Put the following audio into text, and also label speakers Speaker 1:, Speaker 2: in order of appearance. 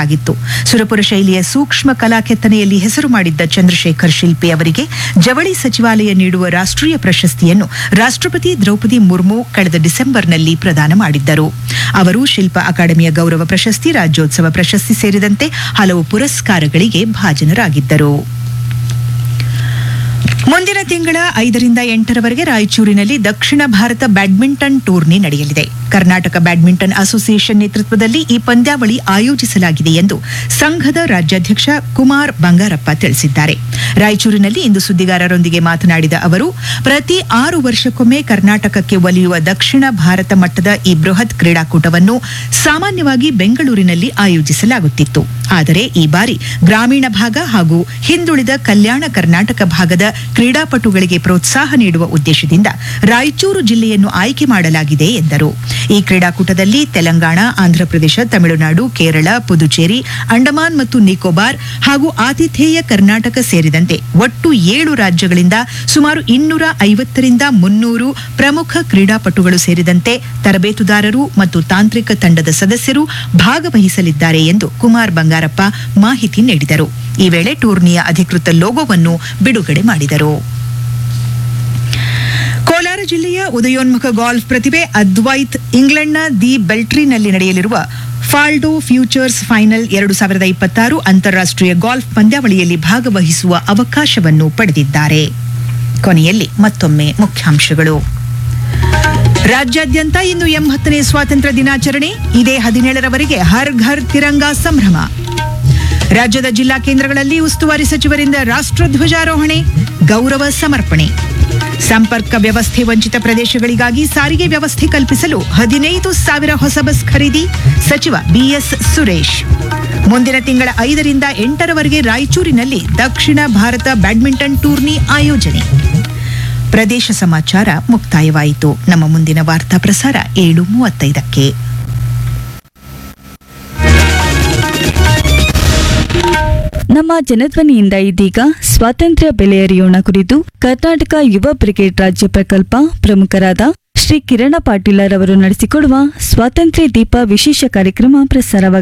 Speaker 1: ಸಾಗಿತ್ತು ಸುರಪುರ ಶೈಲಿಯ ಸೂಕ್ಷ್ಮ ಕಲಾ ಕೆತ್ತನೆಯಲ್ಲಿ ಹೆಸರು ಮಾಡಿದ್ದ ಚಂದ್ರಶೇಖರ್ ಶಿಲ್ಪಿ ಅವರಿಗೆ ಜವಳಿ ಸಚಿವಾಲಯ ನೀಡುವ ರಾಷ್ಟ್ರೀಯ ಪ್ರಶಸ್ತಿಯನ್ನು ರಾಷ್ಟ್ರಪತಿ ದ್ರೌಪದಿ ಮುರ್ಮು ಕಳೆದ ಡಿಸೆಂಬರ್ನಲ್ಲಿ ಪ್ರದಾನ ಮಾಡಿದ್ದರು ಅವರು ಶಿಲ್ಪ ಅಕಾಡೆಮಿಯ ಗೌರವ ಪ್ರಶಸ್ತಿ ರಾಜ್ಯೋತ್ಸವ ಪ್ರಶಸ್ತಿ ಸೇರಿದಂತೆ ಹಲವು ಪುರಸ್ಕಾರಗಳಿಗೆ ಭಾಜನರಾಗಿದ್ದರು ಮುಂದಿನ ತಿಂಗಳ ಐದರಿಂದ ಎಂಟರವರೆಗೆ ರಾಯಚೂರಿನಲ್ಲಿ ದಕ್ಷಿಣ ಭಾರತ ಬ್ಯಾಡ್ಮಿಂಟನ್ ಟೂರ್ನಿ ನಡೆಯಲಿದೆ ಕರ್ನಾಟಕ ಬ್ಯಾಡ್ಮಿಂಟನ್ ಅಸೋಸಿಯೇಷನ್ ನೇತೃತ್ವದಲ್ಲಿ ಈ ಪಂದ್ಯಾವಳಿ ಆಯೋಜಿಸಲಾಗಿದೆ ಎಂದು ಸಂಘದ ರಾಜ್ಯಾಧ್ಯಕ್ಷ ಕುಮಾರ್ ಬಂಗಾರಪ್ಪ ತಿಳಿಸಿದ್ದಾರೆ ರಾಯಚೂರಿನಲ್ಲಿ ಇಂದು ಸುದ್ದಿಗಾರರೊಂದಿಗೆ ಮಾತನಾಡಿದ ಅವರು ಪ್ರತಿ ಆರು ವರ್ಷಕ್ಕೊಮ್ಮೆ ಕರ್ನಾಟಕಕ್ಕೆ ಒಲಿಯುವ ದಕ್ಷಿಣ ಭಾರತ ಮಟ್ಟದ ಈ ಬೃಹತ್ ಕ್ರೀಡಾಕೂಟವನ್ನು ಸಾಮಾನ್ಯವಾಗಿ ಬೆಂಗಳೂರಿನಲ್ಲಿ ಆಯೋಜಿಸಲಾಗುತ್ತಿತ್ತು ಆದರೆ ಈ ಬಾರಿ ಗ್ರಾಮೀಣ ಭಾಗ ಹಾಗೂ ಹಿಂದುಳಿದ ಕಲ್ಯಾಣ ಕರ್ನಾಟಕ ಭಾಗದ ಕ್ರೀಡಾಪಟುಗಳಿಗೆ ಪ್ರೋತ್ಸಾಹ ನೀಡುವ ಉದ್ದೇಶದಿಂದ ರಾಯಚೂರು ಜಿಲ್ಲೆಯನ್ನು ಆಯ್ಕೆ ಮಾಡಲಾಗಿದೆ ಎಂದರು ಈ ಕ್ರೀಡಾಕೂಟದಲ್ಲಿ ತೆಲಂಗಾಣ ಆಂಧ್ರಪ್ರದೇಶ ತಮಿಳುನಾಡು ಕೇರಳ ಪುದುಚೇರಿ ಅಂಡಮಾನ್ ಮತ್ತು ನಿಕೋಬಾರ್ ಹಾಗೂ ಆತಿಥೇಯ ಕರ್ನಾಟಕ ಸೇರಿದಂತೆ ಒಟ್ಟು ಏಳು ರಾಜ್ಯಗಳಿಂದ ಸುಮಾರು ಇನ್ನೂರ ಐವತ್ತರಿಂದ ಮುನ್ನೂರು ಪ್ರಮುಖ ಕ್ರೀಡಾಪಟುಗಳು ಸೇರಿದಂತೆ ತರಬೇತುದಾರರು ಮತ್ತು ತಾಂತ್ರಿಕ ತಂಡದ ಸದಸ್ಯರು ಭಾಗವಹಿಸಲಿದ್ದಾರೆ ಎಂದು ಕುಮಾರ್ ಬಂಗಾರಪ್ಪ ಮಾಹಿತಿ ನೀಡಿದರು ಈ ವೇಳೆ ಟೂರ್ನಿಯ ಅಧಿಕೃತ ಲೋಗೋವನ್ನು ಬಿಡುಗಡೆ ಮಾಡಿದರು ಕೋಲಾರ ಜಿಲ್ಲೆಯ ಉದಯೋನ್ಮುಖ ಗಾಲ್ಫ್ ಪ್ರತಿಭೆ ಅದ್ವೈತ್ ಇಂಗ್ಲೆಂಡ್ನ ದಿ ಬೆಲ್ಟ್ರಿನಲ್ಲಿ ನಡೆಯಲಿರುವ ಫಾಲ್ಡೋ ಫ್ಯೂಚರ್ಸ್ ಫೈನಲ್ ಎರಡು ಸಾವಿರದ ಇಪ್ಪತ್ತಾರು ಅಂತಾರಾಷ್ಟ್ರೀಯ ಗಾಲ್ಫ್ ಪಂದ್ಯಾವಳಿಯಲ್ಲಿ ಭಾಗವಹಿಸುವ ಅವಕಾಶವನ್ನು ಪಡೆದಿದ್ದಾರೆ ಕೊನೆಯಲ್ಲಿ ಮತ್ತೊಮ್ಮೆ ಮುಖ್ಯಾಂಶಗಳು ರಾಜ್ಯಾದ್ಯಂತ ಇಂದು ಎಂಬತ್ತನೇ ಸ್ವಾತಂತ್ರ್ಯ ದಿನಾಚರಣೆ ಇದೇ ಹದಿನೇಳರವರೆಗೆ ಹರ್ ಘರ್ ತಿರಂಗಾ ಸಂಭ್ರಮ ರಾಜ್ಯದ ಜಿಲ್ಲಾ ಕೇಂದ್ರಗಳಲ್ಲಿ ಉಸ್ತುವಾರಿ ಸಚಿವರಿಂದ ರಾಷ್ಟ್ರಧ್ವಜಾರೋಹಣೆ ಗೌರವ ಸಮರ್ಪಣೆ ಸಂಪರ್ಕ ವ್ಯವಸ್ಥೆ ವಂಚಿತ ಪ್ರದೇಶಗಳಿಗಾಗಿ ಸಾರಿಗೆ ವ್ಯವಸ್ಥೆ ಕಲ್ಪಿಸಲು ಹದಿನೈದು ಸಾವಿರ ಹೊಸ ಬಸ್ ಖರೀದಿ ಸಚಿವ ಬಿಎಸ್ ಸುರೇಶ್ ಮುಂದಿನ ತಿಂಗಳ ಐದರಿಂದ ಎಂಟರವರೆಗೆ ರಾಯಚೂರಿನಲ್ಲಿ ದಕ್ಷಿಣ ಭಾರತ ಬ್ಯಾಡ್ಮಿಂಟನ್ ಟೂರ್ನಿ ಆಯೋಜನೆ ಪ್ರದೇಶ ಸಮಾಚಾರ ಮುಕ್ತಾಯವಾಯಿತು ನಮ್ಮ ಮುಂದಿನ ವಾರ್ತಾ ಪ್ರಸಾರ ಏಳು ಮೂವತ್ತೈದಕ್ಕೆ
Speaker 2: ನಮ್ಮ ಜನಧ್ವನಿಯಿಂದ ಇದೀಗ ಸ್ವಾತಂತ್ರ್ಯ ಬೆಲೆ ಅರಿಯೋಣ ಕುರಿತು ಕರ್ನಾಟಕ ಯುವ ಬ್ರಿಗೇಡ್ ರಾಜ್ಯ ಪ್ರಕಲ್ಪ ಪ್ರಮುಖರಾದ ಶ್ರೀ ಕಿರಣ ಪಾಟೀಲರ್ ಅವರು ನಡೆಸಿಕೊಡುವ ಸ್ವಾತಂತ್ರ್ಯ ದೀಪ ವಿಶೇಷ ಕಾರ್ಯಕ್ರಮ ಪ್ರಸಾರವಾಗಲಿದೆ